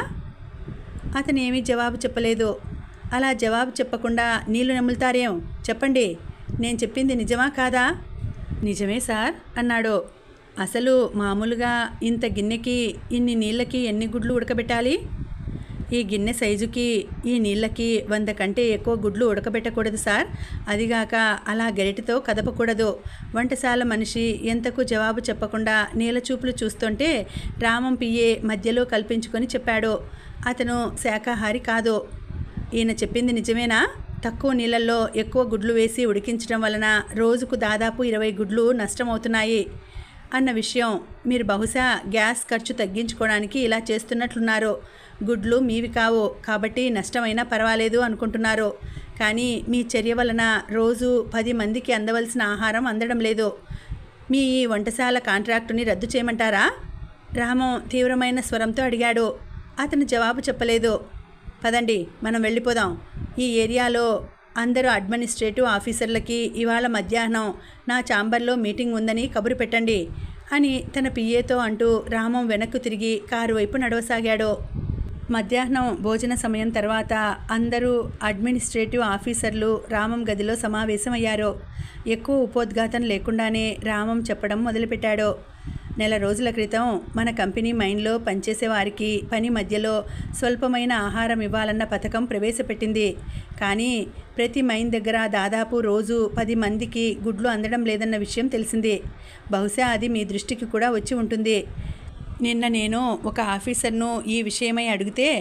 అతను ఏమీ జవాబు చెప్పలేదు అలా జవాబు చెప్పకుండా నీళ్లు నములుతారేం చెప్పండి నేను చెప్పింది నిజమా కాదా నిజమే సార్ అన్నాడు అసలు మామూలుగా ఇంత గిన్నెకి ఇన్ని నీళ్ళకి ఎన్ని గుడ్లు ఉడకబెట్టాలి ఈ గిన్నె సైజుకి ఈ నీళ్ళకి వంద కంటే ఎక్కువ గుడ్లు ఉడకబెట్టకూడదు సార్ అదిగాక అలా గరిటెతో కదపకూడదు వంటశాల మనిషి ఎంతకు జవాబు చెప్పకుండా నీళ్ళ చూపులు చూస్తుంటే రామం పియ్యే మధ్యలో కల్పించుకొని చెప్పాడు అతను శాకాహారి కాదు ఈయన చెప్పింది నిజమేనా తక్కువ నీళ్ళల్లో ఎక్కువ గుడ్లు వేసి ఉడికించడం వలన రోజుకు దాదాపు ఇరవై గుడ్లు నష్టమవుతున్నాయి అన్న విషయం మీరు బహుశా గ్యాస్ ఖర్చు తగ్గించుకోవడానికి ఇలా చేస్తున్నట్లున్నారు గుడ్లు మీవి కావు కాబట్టి నష్టమైనా పర్వాలేదు అనుకుంటున్నారు కానీ మీ చర్య వలన రోజు పది మందికి అందవలసిన ఆహారం అందడం లేదు మీ ఈ వంటశాల కాంట్రాక్టుని రద్దు చేయమంటారా రామం తీవ్రమైన స్వరంతో అడిగాడు అతను జవాబు చెప్పలేదు పదండి మనం వెళ్ళిపోదాం ఈ ఏరియాలో అందరూ అడ్మినిస్ట్రేటివ్ ఆఫీసర్లకి ఇవాళ మధ్యాహ్నం నా ఛాంబర్లో మీటింగ్ ఉందని కబురు పెట్టండి అని తన పిఏతో అంటూ రామం వెనక్కు తిరిగి కారు వైపు నడవసాగాడు మధ్యాహ్నం భోజన సమయం తర్వాత అందరూ అడ్మినిస్ట్రేటివ్ ఆఫీసర్లు రామం గదిలో సమావేశమయ్యారు ఎక్కువ ఉపోద్ఘాతం లేకుండానే రామం చెప్పడం మొదలుపెట్టాడు నెల రోజుల క్రితం మన కంపెనీ మైన్లో పనిచేసే వారికి పని మధ్యలో స్వల్పమైన ఆహారం ఇవ్వాలన్న పథకం ప్రవేశపెట్టింది కానీ ప్రతి మైన్ దగ్గర దాదాపు రోజు పది మందికి గుడ్లు అందడం లేదన్న విషయం తెలిసింది బహుశా అది మీ దృష్టికి కూడా వచ్చి ఉంటుంది నిన్న నేను ఒక ఆఫీసర్ను ఈ విషయమై అడిగితే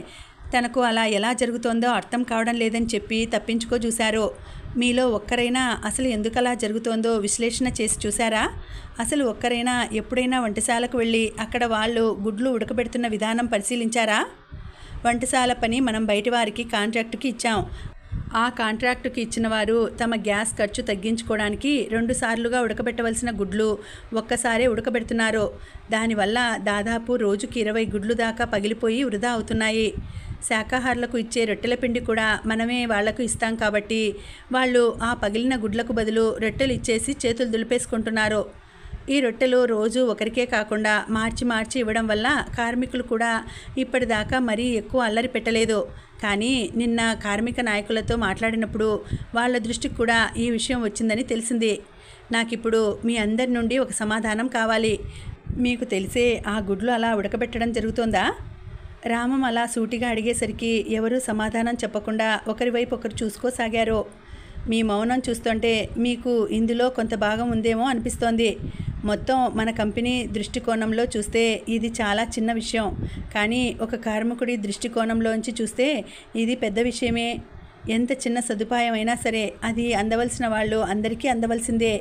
తనకు అలా ఎలా జరుగుతోందో అర్థం కావడం లేదని చెప్పి తప్పించుకో చూశారు మీలో ఒక్కరైనా అసలు ఎందుకు అలా జరుగుతోందో విశ్లేషణ చేసి చూసారా అసలు ఒక్కరైనా ఎప్పుడైనా వంటశాలకు వెళ్ళి అక్కడ వాళ్ళు గుడ్లు ఉడకబెడుతున్న విధానం పరిశీలించారా వంటశాల పని మనం బయటి వారికి కాంట్రాక్టుకి ఇచ్చాం ఆ కాంట్రాక్టుకి ఇచ్చిన వారు తమ గ్యాస్ ఖర్చు తగ్గించుకోవడానికి రెండు సార్లుగా ఉడకబెట్టవలసిన గుడ్లు ఒక్కసారే ఉడకబెడుతున్నారు దానివల్ల దాదాపు రోజుకి ఇరవై గుడ్లు దాకా పగిలిపోయి వృధా అవుతున్నాయి శాకాహారులకు ఇచ్చే రొట్టెల పిండి కూడా మనమే వాళ్లకు ఇస్తాం కాబట్టి వాళ్ళు ఆ పగిలిన గుడ్లకు బదులు రొట్టెలు ఇచ్చేసి చేతులు దులిపేసుకుంటున్నారు ఈ రొట్టెలు రోజు ఒకరికే కాకుండా మార్చి మార్చి ఇవ్వడం వల్ల కార్మికులు కూడా ఇప్పటిదాకా మరీ ఎక్కువ అల్లరి పెట్టలేదు కానీ నిన్న కార్మిక నాయకులతో మాట్లాడినప్పుడు వాళ్ళ దృష్టికి కూడా ఈ విషయం వచ్చిందని తెలిసింది నాకిప్పుడు మీ అందరి నుండి ఒక సమాధానం కావాలి మీకు తెలిసే ఆ గుడ్లు అలా ఉడకబెట్టడం జరుగుతోందా రామం అలా సూటిగా అడిగేసరికి ఎవరూ సమాధానం చెప్పకుండా ఒకరి వైపు ఒకరు చూసుకోసాగారు మీ మౌనం చూస్తుంటే మీకు ఇందులో కొంత భాగం ఉందేమో అనిపిస్తోంది మొత్తం మన కంపెనీ దృష్టికోణంలో చూస్తే ఇది చాలా చిన్న విషయం కానీ ఒక కార్మికుడి దృష్టికోణంలోంచి చూస్తే ఇది పెద్ద విషయమే ఎంత చిన్న సదుపాయం అయినా సరే అది అందవలసిన వాళ్ళు అందరికీ అందవలసిందే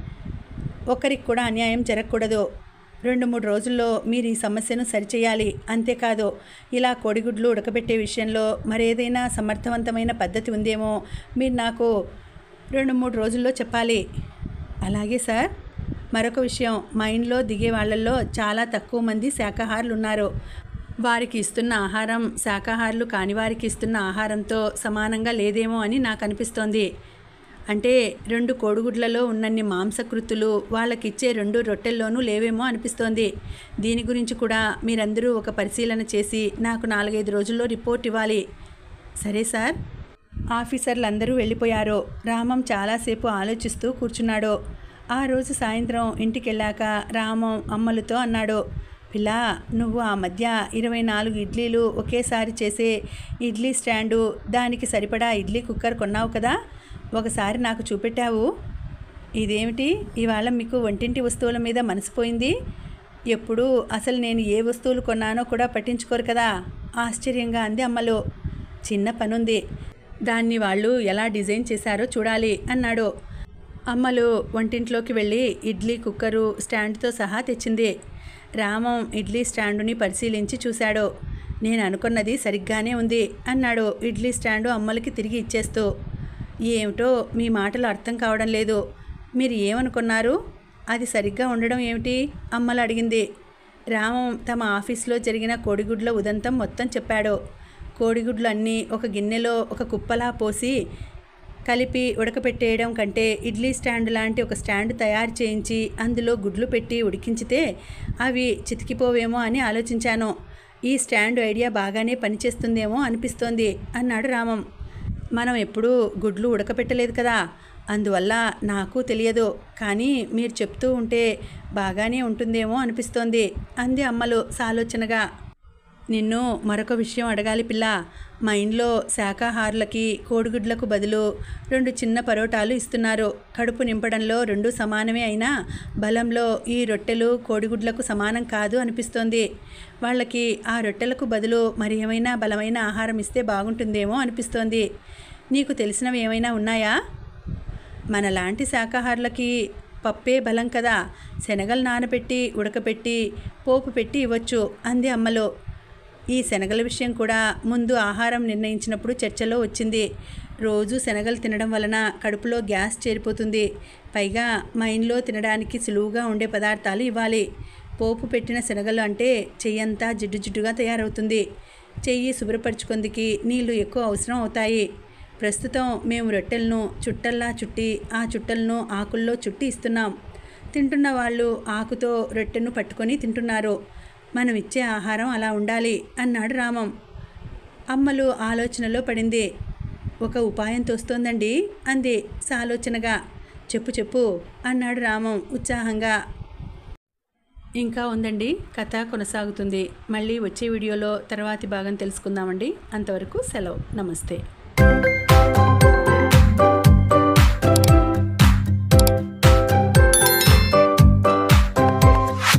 ఒకరికి కూడా అన్యాయం జరగకూడదు రెండు మూడు రోజుల్లో మీరు ఈ సమస్యను సరిచేయాలి అంతేకాదు ఇలా కోడిగుడ్లు ఉడకబెట్టే విషయంలో మరేదైనా సమర్థవంతమైన పద్ధతి ఉందేమో మీరు నాకు రెండు మూడు రోజుల్లో చెప్పాలి అలాగే సార్ మరొక విషయం మైండ్లో దిగే వాళ్ళల్లో చాలా తక్కువ మంది శాకాహారులు ఉన్నారు వారికి ఇస్తున్న ఆహారం శాకాహారులు కాని వారికి ఇస్తున్న ఆహారంతో సమానంగా లేదేమో అని నాకు అనిపిస్తోంది అంటే రెండు కోడిగుడ్లలో ఉన్నన్ని మాంసకృతులు వాళ్ళకిచ్చే రెండు రొట్టెల్లోనూ లేవేమో అనిపిస్తోంది దీని గురించి కూడా మీరందరూ ఒక పరిశీలన చేసి నాకు నాలుగైదు రోజుల్లో రిపోర్ట్ ఇవ్వాలి సరే సార్ ఆఫీసర్లు అందరూ వెళ్ళిపోయారు రామం చాలాసేపు ఆలోచిస్తూ కూర్చున్నాడు ఆ రోజు సాయంత్రం ఇంటికెళ్ళాక రామం అమ్మలతో అన్నాడు పిల్ల నువ్వు ఆ మధ్య ఇరవై నాలుగు ఇడ్లీలు ఒకేసారి చేసే ఇడ్లీ స్టాండు దానికి సరిపడా ఇడ్లీ కుక్కర్ కొన్నావు కదా ఒకసారి నాకు చూపెట్టావు ఇదేమిటి ఇవాళ మీకు వంటింటి వస్తువుల మీద మనసిపోయింది ఎప్పుడు అసలు నేను ఏ వస్తువులు కొన్నానో కూడా పట్టించుకోరు కదా ఆశ్చర్యంగా అంది అమ్మలో చిన్న పనుంది దాన్ని వాళ్ళు ఎలా డిజైన్ చేశారో చూడాలి అన్నాడు అమ్మలు వంటింట్లోకి వెళ్ళి ఇడ్లీ కుక్కరు స్టాండ్తో సహా తెచ్చింది రామం ఇడ్లీ స్టాండుని పరిశీలించి చూశాడు నేను అనుకున్నది సరిగ్గానే ఉంది అన్నాడు ఇడ్లీ స్టాండు అమ్మలకి తిరిగి ఇచ్చేస్తూ ఏమిటో మీ మాటలు అర్థం కావడం లేదు మీరు ఏమనుకున్నారు అది సరిగ్గా ఉండడం ఏమిటి అమ్మలు అడిగింది రామం తమ ఆఫీస్లో జరిగిన కోడిగుడ్ల ఉదంతం మొత్తం చెప్పాడు కోడిగుడ్లు అన్నీ ఒక గిన్నెలో ఒక కుప్పలా పోసి కలిపి ఉడకపెట్టేయడం కంటే ఇడ్లీ స్టాండ్ లాంటి ఒక స్టాండ్ తయారు చేయించి అందులో గుడ్లు పెట్టి ఉడికించితే అవి చితికిపోవేమో అని ఆలోచించాను ఈ స్టాండ్ ఐడియా బాగానే పనిచేస్తుందేమో అనిపిస్తోంది అన్నాడు రామం మనం ఎప్పుడూ గుడ్లు ఉడకపెట్టలేదు కదా అందువల్ల నాకు తెలియదు కానీ మీరు చెప్తూ ఉంటే బాగానే ఉంటుందేమో అనిపిస్తోంది అంది అమ్మలు సాలోచనగా నిన్ను మరొక విషయం అడగాలి పిల్ల మా ఇంట్లో శాకాహారులకి కోడిగుడ్లకు బదులు రెండు చిన్న పరోటాలు ఇస్తున్నారు కడుపు నింపడంలో రెండు సమానమే అయినా బలంలో ఈ రొట్టెలు కోడిగుడ్లకు సమానం కాదు అనిపిస్తోంది వాళ్ళకి ఆ రొట్టెలకు బదులు మరి ఏమైనా బలమైన ఆహారం ఇస్తే బాగుంటుందేమో అనిపిస్తోంది నీకు తెలిసినవి ఏమైనా ఉన్నాయా మనలాంటి శాకాహారులకి పప్పే బలం కదా శనగలు నానబెట్టి ఉడకపెట్టి పోపు పెట్టి ఇవ్వచ్చు అంది అమ్మలో ఈ శనగల విషయం కూడా ముందు ఆహారం నిర్ణయించినప్పుడు చర్చలో వచ్చింది రోజు శనగలు తినడం వలన కడుపులో గ్యాస్ చేరిపోతుంది పైగా మైన్లో తినడానికి సులువుగా ఉండే పదార్థాలు ఇవ్వాలి పోపు పెట్టిన శనగలు అంటే చెయ్యంతా జిడ్డు జిడ్డుగా తయారవుతుంది చెయ్యి శుభ్రపరచుకుందికి నీళ్లు ఎక్కువ అవసరం అవుతాయి ప్రస్తుతం మేము రొట్టెలను చుట్టల్లా చుట్టి ఆ చుట్టలను ఆకుల్లో చుట్టి ఇస్తున్నాం తింటున్న వాళ్ళు ఆకుతో రొట్టెను పట్టుకొని తింటున్నారు మనం ఇచ్చే ఆహారం అలా ఉండాలి అన్నాడు రామం అమ్మలు ఆలోచనలో పడింది ఒక ఉపాయం తోస్తోందండి అంది సాలోచనగా చెప్పు చెప్పు అన్నాడు రామం ఉత్సాహంగా ఇంకా ఉందండి కథ కొనసాగుతుంది మళ్ళీ వచ్చే వీడియోలో తర్వాతి భాగం తెలుసుకుందామండి అంతవరకు సెలవు నమస్తే